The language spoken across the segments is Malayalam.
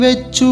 വെച്ചു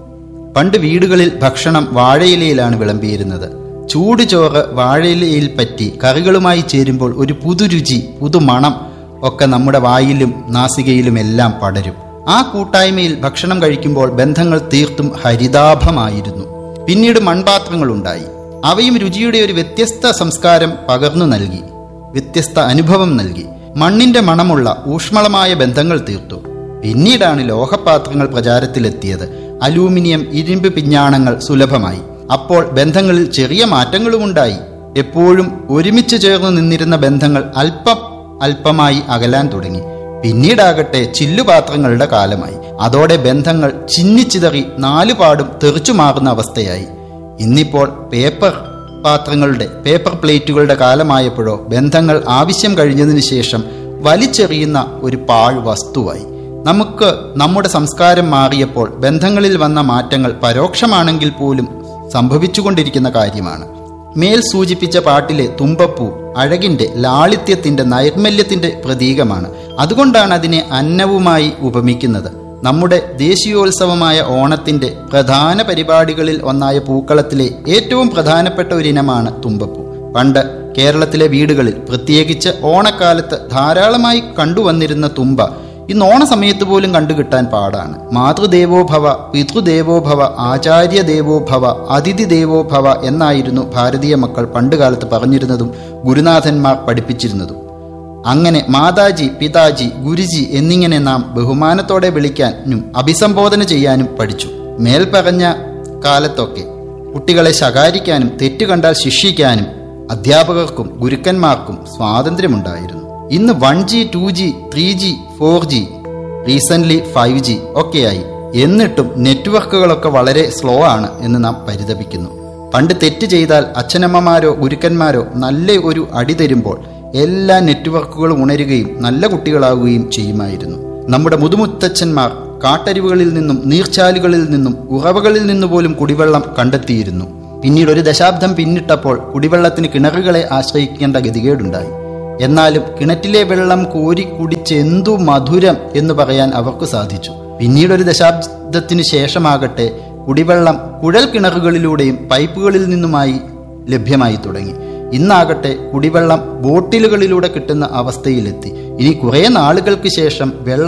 പണ്ട് വീടുകളിൽ ഭക്ഷണം വാഴയിലയിലാണ് വിളമ്പിയിരുന്നത് ചൂട് ചോറ് വാഴയിലയിൽ പറ്റി കറികളുമായി ചേരുമ്പോൾ ഒരു പുതുരുചി പുതുമണം ഒക്കെ നമ്മുടെ വായിലും നാസികയിലും എല്ലാം പടരും ആ കൂട്ടായ്മയിൽ ഭക്ഷണം കഴിക്കുമ്പോൾ ബന്ധങ്ങൾ തീർത്തും ഹരിതാഭമായിരുന്നു പിന്നീട് മൺപാത്രങ്ങളുണ്ടായി അവയും രുചിയുടെ ഒരു വ്യത്യസ്ത സംസ്കാരം പകർന്നു നൽകി വ്യത്യസ്ത അനുഭവം നൽകി മണ്ണിന്റെ മണമുള്ള ഊഷ്മളമായ ബന്ധങ്ങൾ തീർത്തു പിന്നീടാണ് ലോഹപാത്രങ്ങൾ പ്രചാരത്തിലെത്തിയത് അലൂമിനിയം ഇരുമ്പ് പിഞ്ഞാണങ്ങൾ സുലഭമായി അപ്പോൾ ബന്ധങ്ങളിൽ ചെറിയ മാറ്റങ്ങളുമുണ്ടായി എപ്പോഴും ഒരുമിച്ച് ചേർന്ന് നിന്നിരുന്ന ബന്ധങ്ങൾ അല്പം അല്പമായി അകലാൻ തുടങ്ങി പിന്നീടാകട്ടെ ചില്ലുപാത്രങ്ങളുടെ കാലമായി അതോടെ ബന്ധങ്ങൾ ചിന്നിച്ചിതറി നാലുപാടും തെറിച്ചു മാറുന്ന അവസ്ഥയായി ഇന്നിപ്പോൾ പേപ്പർ പാത്രങ്ങളുടെ പേപ്പർ പ്ലേറ്റുകളുടെ കാലമായപ്പോഴോ ബന്ധങ്ങൾ ആവശ്യം കഴിഞ്ഞതിന് ശേഷം വലിച്ചെറിയുന്ന ഒരു പാഴ് വസ്തുവായി നമുക്ക് നമ്മുടെ സംസ്കാരം മാറിയപ്പോൾ ബന്ധങ്ങളിൽ വന്ന മാറ്റങ്ങൾ പരോക്ഷമാണെങ്കിൽ പോലും സംഭവിച്ചുകൊണ്ടിരിക്കുന്ന കാര്യമാണ് മേൽ സൂചിപ്പിച്ച പാട്ടിലെ തുമ്പപ്പൂ അഴകിന്റെ ലാളിത്യത്തിന്റെ നൈർമല്യത്തിന്റെ പ്രതീകമാണ് അതുകൊണ്ടാണ് അതിനെ അന്നവുമായി ഉപമിക്കുന്നത് നമ്മുടെ ദേശീയോത്സവമായ ഓണത്തിന്റെ പ്രധാന പരിപാടികളിൽ ഒന്നായ പൂക്കളത്തിലെ ഏറ്റവും പ്രധാനപ്പെട്ട ഒരിനമാണ് തുമ്പപ്പൂ പണ്ട് കേരളത്തിലെ വീടുകളിൽ പ്രത്യേകിച്ച് ഓണക്കാലത്ത് ധാരാളമായി കണ്ടുവന്നിരുന്ന തുമ്പ ഇന്ന് ഓണ സമയത്ത് പോലും കണ്ടുകിട്ടാൻ പാടാണ് മാതൃദേവോ ഭവ പിതൃദേവോ ഭവ ആചാര്യ ദേവോ ഭവ അതിഥി ദേവോ ഭവ എന്നായിരുന്നു ഭാരതീയ മക്കൾ പണ്ടുകാലത്ത് പറഞ്ഞിരുന്നതും ഗുരുനാഥന്മാർ പഠിപ്പിച്ചിരുന്നതും അങ്ങനെ മാതാജി പിതാജി ഗുരുജി എന്നിങ്ങനെ നാം ബഹുമാനത്തോടെ വിളിക്കാനും അഭിസംബോധന ചെയ്യാനും പഠിച്ചു മേൽപ്പറഞ്ഞ കാലത്തൊക്കെ കുട്ടികളെ ശകാരിക്കാനും തെറ്റ് കണ്ടാൽ ശിക്ഷിക്കാനും അധ്യാപകർക്കും ഗുരുക്കന്മാർക്കും സ്വാതന്ത്ര്യമുണ്ടായിരുന്നു ഇന്ന് one G two G three G four G recent five G ഒക്കെയായി എന്നിട്ടും നെറ്റ്വർക്കുകളൊക്കെ വളരെ സ്ലോ ആണ് എന്ന് നാം പരിതപിക്കുന്നു പണ്ട് തെറ്റ് ചെയ്താൽ അച്ഛനമ്മമാരോ ഗുരുക്കന്മാരോ നല്ല ഒരു അടി തരുമ്പോൾ എല്ലാ നെറ്റ്വർക്കുകളും ഉണരുകയും നല്ല കുട്ടികളാവുകയും ചെയ്യുമായിരുന്നു നമ്മുടെ മുതുമുത്തച്ഛന്മാർ കാട്ടരുവുകളിൽ നിന്നും നീർച്ചാലുകളിൽ നിന്നും ഉറവകളിൽ നിന്നു പോലും കുടിവെള്ളം കണ്ടെത്തിയിരുന്നു പിന്നീട് ഒരു ദശാബ്ദം പിന്നിട്ടപ്പോൾ കുടിവെള്ളത്തിന് കിണറുകളെ ആശ്രയിക്കേണ്ട ഗതികേടുണ്ടായി എന്നാലും കിണറ്റിലെ വെള്ളം കോരി കുടിച്ച് എന്തു മധുരം എന്ന് പറയാൻ അവർക്ക് സാധിച്ചു പിന്നീട് ഒരു ദശാബ്ദത്തിന് ശേഷമാകട്ടെ കുടിവെള്ളം കുഴൽ കിണറുകളിലൂടെയും പൈപ്പുകളിൽ നിന്നുമായി ലഭ്യമായി തുടങ്ങി ഇന്നാകട്ടെ കുടിവെള്ളം ബോട്ടിലുകളിലൂടെ കിട്ടുന്ന അവസ്ഥയിലെത്തി ഇനി കുറേ നാളുകൾക്ക് ശേഷം വെള്ളം